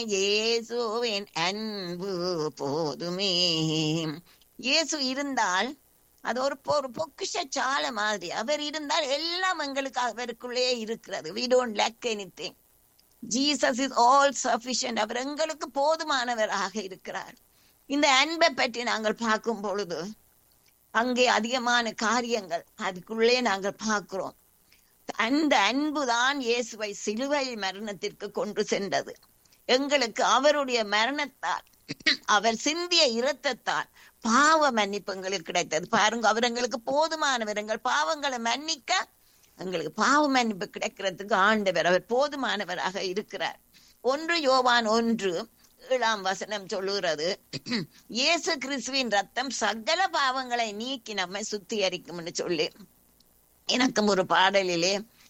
இயேசுவின் அன்பு போதுமே இயேசு இருந்தால் அது ஒரு பொ- ஒரு பொக்கிஷ சாலை மாதிரி அவர் இருந்தால் எல்லாம் எங்களுக்கு அவருக்குள்ளே இருக்கிறது we don't lack anything Jesus is all sufficient அவர் எங்களுக்கு போதுமானவராக இருக்கிறார் இந்த அன்பை பற்றி நாங்கள் பார்க்கும் பொழுது அங்கே அதிகமான காரியங்கள் அதுக்குள்ளே நாங்கள் பார்க்கிறோம் அந்த அன்புதான் இயேசுவை சிலுவை மரணத்திற்கு கொண்டு சென்றது எங்களுக்கு அவருடைய மரணத்தால் அவர் சிந்திய இரத்தத்தால் பாவ மன்னிப்பு எங்களுக்கு கிடைத்தது பாருங்க அவர் எங்களுக்கு போதுமானவர் எங்கள் பாவங்களை மன்னிக்க எங்களுக்கு பாவ மன்னிப்பு கிடைக்கிறதுக்கு ஆண்டவர் அவர் போதுமானவராக இருக்கிறார் ஒன்று யோவான் ஒன்று ஏழாம் வசனம் சொல்லுகிறது இயேசு கிறிஸ்துவின் ரத்தம் சகல பாவங்களை நீக்கி நம்மை சுத்திகரிக்கும்னு சொல்லி எனக்கும் ஒரு பாடலிலே